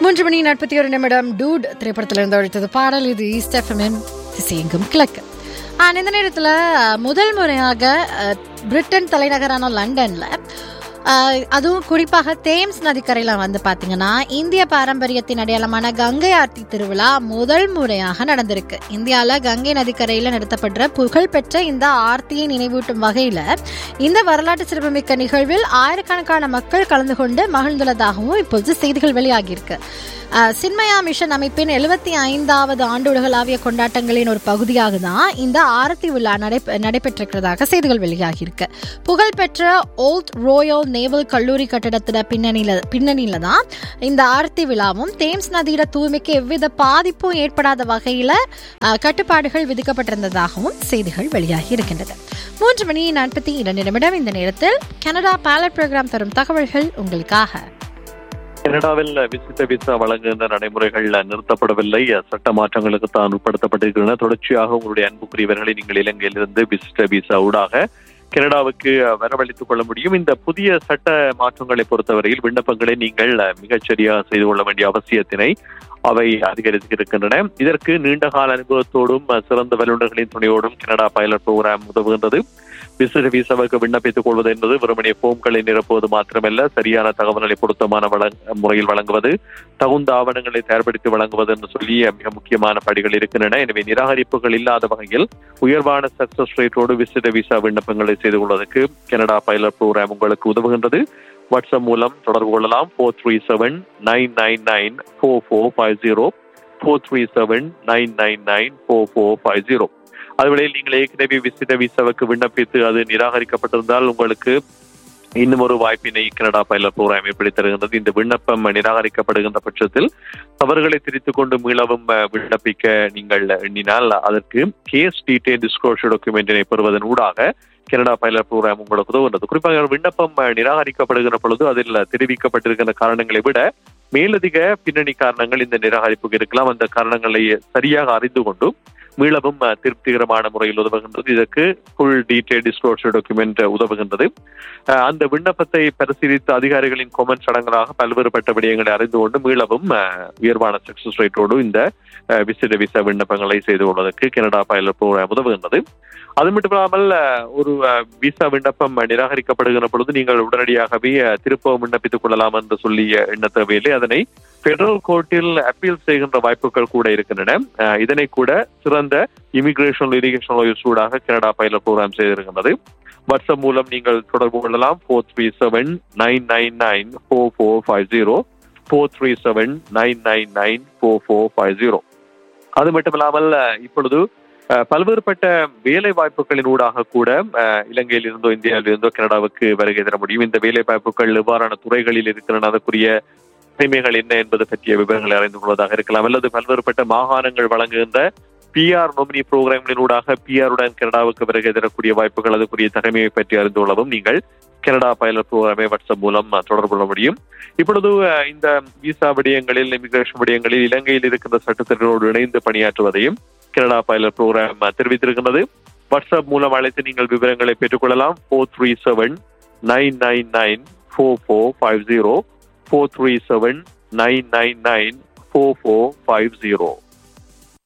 மூன்று மணி நாற்பத்தி ஒரு நிமிடம் டூட் திரைப்படத்திலிருந்து அழைத்தது பாடல் இது ஈஸ்ட் எஃப்எம் திசையெங்கும் கிழக்கு ஆஹ் இந்த நேரத்தில் முதல் முறையாக அஹ், பிரிட்டன் தலைநகரான லண்டனில் ஆஹ், அதுவும் குறிப்பாக தேம்ஸ் நதிக்கரையில் வந்து பார்த்தீங்கன்னா இந்திய பாரம்பரியத்தின் அடையாளமான கங்கை ஆர்த்தி திருவிழா முதல் முறையாக நடந்திருக்கு இந்தியாவில் கங்கை நதிக்கரையில் நடத்தப்படுற புகழ்பெற்ற இந்த ஆர்த்தியை நினைவூட்டும் வகையில் இந்த வரலாற்று சிறப்புமிக்க நிகழ்வில் ஆயிரக்கணக்கான மக்கள் கலந்து கொண்டு மகிழ்ந்துள்ளதாகவும் இப்போது செய்திகள் வெளியாகியிருக்கு ஆஹ், சின்மயா மிஷன் அமைப்பின் எழுபத்தி ஐந்தாவது ஆண்டு உலகளாவிய கொண்டாட்டங்களின் ஒரு பகுதியாக தான் இந்த ஆரத்தி விழா நடைபெ நடைபெற்றிருக்கிறதாக செய்திகள் வெளியாகியிருக்கு புகழ்பெற்ற ஓல்ட் ரோயல் நேவல் கல்லூரி கட்டிடத்தின பின்னணியில பின்னணியில தான் இந்த ஆரத்தி விழாவும் தேம்ஸ் நதியிட தூய்மைக்கு எவ்வித பாதிப்பும் ஏற்படாத வகையில ஆஹ், கட்டுப்பாடுகள் விதிக்கப்பட்டிருந்ததாகவும் செய்திகள் வெளியாகி இருக்கின்றது மூன்று மணி நாற்பத்தி இரண்டு நிமிடம் இந்த நேரத்தில் கனடா பேலட் ப்ரோக்ராம் தரும் தகவல்கள் உங்களுக்காக கனடாவில் விசிட்ட விசா வழங்குகின்ற நடைமுறைகள் நிறுத்தப்படவில்லை சட்ட மாற்றங்களுக்கு தான் உட்படுத்தப்பட்டிருக்கின்றன தொடர்ச்சியாக உங்களுடைய அன்புக்குரியவர்களை நீங்கள் இலங்கையிலிருந்து விசிட்ட விசா ஊடாக கனடாவுக்கு வரவழைத்துக் கொள்ள முடியும் இந்த புதிய சட்ட மாற்றங்களை பொறுத்தவரையில் விண்ணப்பங்களை நீங்கள் மிகச்சரியாக செய்து கொள்ள வேண்டிய அவசியத்தினை அவை அதிகரித்திருக்கின்றன இதற்கு நீண்ட கால அனுபவத்தோடும் சிறந்த வல்லுநர்களின் துணையோடும் கனடா பைலட் ப்ரோக்ராம் உதவுகின்றது விசிற விசாவுக்கு விண்ணப்பித்துக் கொள்வது என்பது வெறுமனே போம்களை நிரப்புவது மாத்திரமல்ல சரியான தகவல்களை பொருத்தமான வழங்க முறையில் வழங்குவது தகுந்த ஆவணங்களை தயார்படுத்தி வழங்குவது என்று சொல்லி மிக முக்கியமான படிகள் இருக்கின்றன எனவே நிராகரிப்புகள் இல்லாத வகையில் உயர்வான சக்சஸ் ரேட்டோடு விசிற விசா விண்ணப்பங்களை செய்து கொள்வதற்கு கனடா பைலட் ப்ரோக்ராம் உங்களுக்கு உதவுகின்றது வாட்ஸ்அப் மூலம் தொடர்பு கொள்ளலாம் four three seven nine nine nine four four five zero four three seven nine nine nine four four five zero அதுவேளையில் நீங்கள் ஏற்கனவே விசிட்ட விசாவுக்கு விண்ணப்பித்து அது நிராகரிக்கப்பட்டிருந்தால் உங்களுக்கு இன்னும் ஒரு வாய்ப்பினை கனடா பைலட் ப்ரோக்ராம் ஏற்படுத்தி தருகின்றது இந்த விண்ணப்பம் நிராகரிக்கப்படுகின்ற பட்சத்தில் தவறுகளை திரித்துக் கொண்டு மீளவும் அஹ், விண்ணப்பிக்க நீங்கள் எண்ணினால் அதற்கு கேஸ் டீடைல் டிஸ்க்ளோஷர் டாக்குமெண்டினை பெறுவதன் ஊடாக கனடா பைலட் ப்ரோக்ராம் உங்களுக்கு உதவுகிறது குறிப்பாக விண்ணப்பம் அஹ், நிராகரிக்கப்படுகிற பொழுது அதில் தெரிவிக்கப்பட்டிருக்கிற காரணங்களை விட மேலதிக பின்னணி காரணங்கள் இந்த நிராகரிப்புக்கு இருக்கலாம் அந்த காரணங்களை சரியாக அறிந்து கொண்டு மீளவும் அஹ், திருப்திகரமான முறையில் உதவுகின்றது இதற்கு ஃபுல் டீடைல் டிஸ்க்ளோஷர் டாக்குமெண்ட் உதவுகின்றது அஹ், அந்த விண்ணப்பத்தை பரிசீலித்த அதிகாரிகளின் கொமெண்ட்ஸ் அடங்கலாக பல்வேறுபட்ட விடயங்களை அறிந்து கொண்டு மீளவும் அஹ், உயர்வான சக்சஸ் ரேட்டோடு இந்த அஹ், விசிட விசா விண்ணப்பங்களை செய்து கொள்வதற்கு கனடா பைலட் ப்ரோக்ராம் உதவுகின்றது அது மட்டும் இல்லாமல் அஹ், ஒரு அஹ், விசா விண்ணப்பம் நிராகரிக்கப்படுகிற பொழுது நீங்கள் உடனடியாகவே அஹ், திருப்பவும் விண்ணப்பித்துக் கொள்ளலாம் என்று சொல்லி அஹ், எண்ண தேவையில்லை அதனை பெடரல் கோர்ட்டில் அப்பீல் செய்கின்ற வாய்ப்புகள் கூட இருக்கின்றன அஹ், இதனை கூட சிறந்த இமிகிரேஷன் இரிகேஷன் லாயர்ஸ் ஊடாக கனடா பைலட் ப்ரோக்ராம் செய்திருக்கின்றது வாட்ஸ்அப் மூலம் நீங்கள் தொடர்பு கொள்ளலாம் four three seven nine nine nine four four five zero four three seven nine nine nine four four five zero அது மட்டுமில்லாமல் அஹ், இப்பொழுது அஹ், பல்வேறுபட்ட வேலை வாய்ப்புகளின் ஊடாக கூட அஹ், இலங்கையில் இருந்தோ இந்தியாவில் இருந்தோ கனடாவுக்கு வருகை தர முடியும் இந்த வேலை வாய்ப்புகள் எவ்வாறான துறைகளில் இருக்கின்றன அதற்குரிய உரிமைகள் என்ன என்பது பற்றிய விவரங்களை அறிந்து கொள்வதாக இருக்கலாம் அல்லது பல்வேறுபட்ட மாகாணங்கள் வழங்குகின்ற பிஆர் நொமினி புரோகிராம்களின் ஊடாக பிஆர் உடன் கனடாவுக்கு வருகை தரக்கூடிய வாய்ப்புகள் அதுக்குரிய தகமையை பற்றி அறிந்து கொள்ளவும் நீங்கள் கனடா பைலட் புரோகிராமை வாட்ஸ்அப் மூலம் அஹ், தொடர்பு கொள்ள முடியும் இப்பொழுது அஹ், இந்த விசா விடயங்களில் இமிகிரேஷன் விடயங்களில் இலங்கையில் இருக்கின்ற சட்டத்தினரோடு இணைந்து பணியாற்றுவதையும் கனடா பைலட் புரோகிராம் அஹ், தெரிவித்திருக்கின்றது வாட்ஸ்அப் மூலம் அழைத்து நீங்கள் விவரங்களை பெற்றுக்கொள்ளலாம் four three seven nine nine nine four four five zero four three seven nine nine nine four four five zero